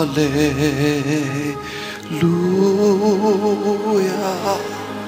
Hallelujah.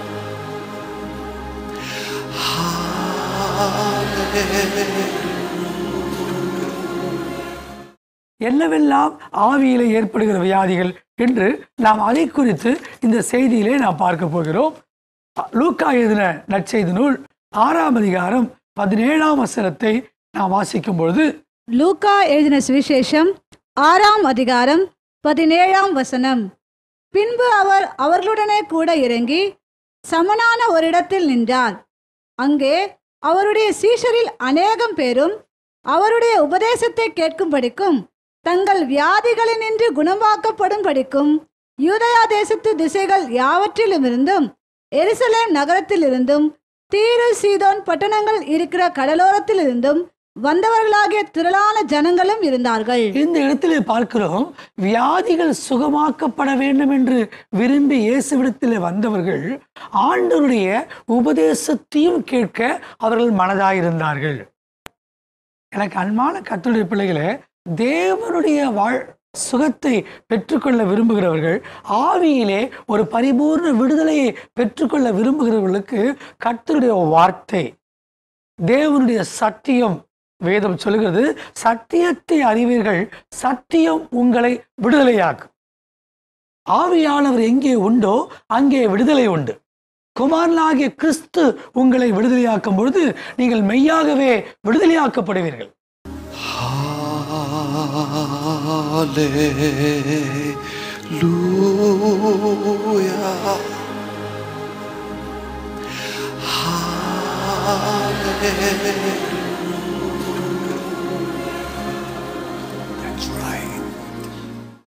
என்னவெல்லாம் ஆவியிலே ஏற்படுகிற வியாதிகள் என்று நாம் அதை குறித்து இந்த செய்தியிலே நாம் பார்க்க போகிறோம் லூக்கா எழுதின நற்செய்தி நூல் ஆறாம் அதிகாரம் பதினேழாம் வசனத்தை நாம் வாசிக்கும் பொழுது லூக்கா எழுதின சுவிசேஷம் ஆறாம் அதிகாரம் பதினேழாம் வசனம் பின்பு அவர் அவர்களுடனே கூட இறங்கி சமனான ஒரு இடத்தில் நின்றார் அங்கே அவருடைய சீஷரில் அநேகம் பேரும் அவருடைய உபதேசத்தை கேட்கும்படிக்கும் தங்கள் வியாதிகளினின்று குணமாக்கப்படும்படிக்கும் யூதயா தேசத்து திசைகள் யாவற்றிலுமிருந்தும் எருசலேம் நகரத்திலிருந்தும் தீரு சீதோன் பட்டணங்கள் இருக்கிற கடலோரத்திலிருந்தும் வந்தவர்களாகிய திரளான ஜனங்களும் இருந்தார்கள் இந்த இடத்திலே பார்க்கிறோம் வியாதிகள் சுகமாக்கப்பட வேண்டும் என்று விரும்பி இயேசுவிடத்திலே வந்தவர்கள் ஆண்டவருடைய உபதேசத்தையும் கேட்க அவர்கள் மனதாயிருந்தார்கள் எனக்கு அன்பான கத்துடைய பிள்ளைகளே தேவனுடைய வாழ் சுகத்தை பெற்றுக்கொள்ள விரும்புகிறவர்கள் ஆவியிலே ஒரு பரிபூர்ண விடுதலையை பெற்றுக்கொள்ள விரும்புகிறவர்களுக்கு கர்த்தருடைய வார்த்தை தேவனுடைய சத்தியம் வேதம் சொல்லுகிறது சத்தியத்தை அறிவீர்கள் சத்தியம் உங்களை விடுதலையாக்கும் ஆவியானவர் எங்கே உண்டோ அங்கே விடுதலை உண்டு குமாரனாகிய கிறிஸ்து உங்களை விடுதலையாக்கும் பொழுது நீங்கள் மெய்யாகவே விடுதலையாக்கப்படுவீர்கள் Hallelujah. Hallelujah. That's right.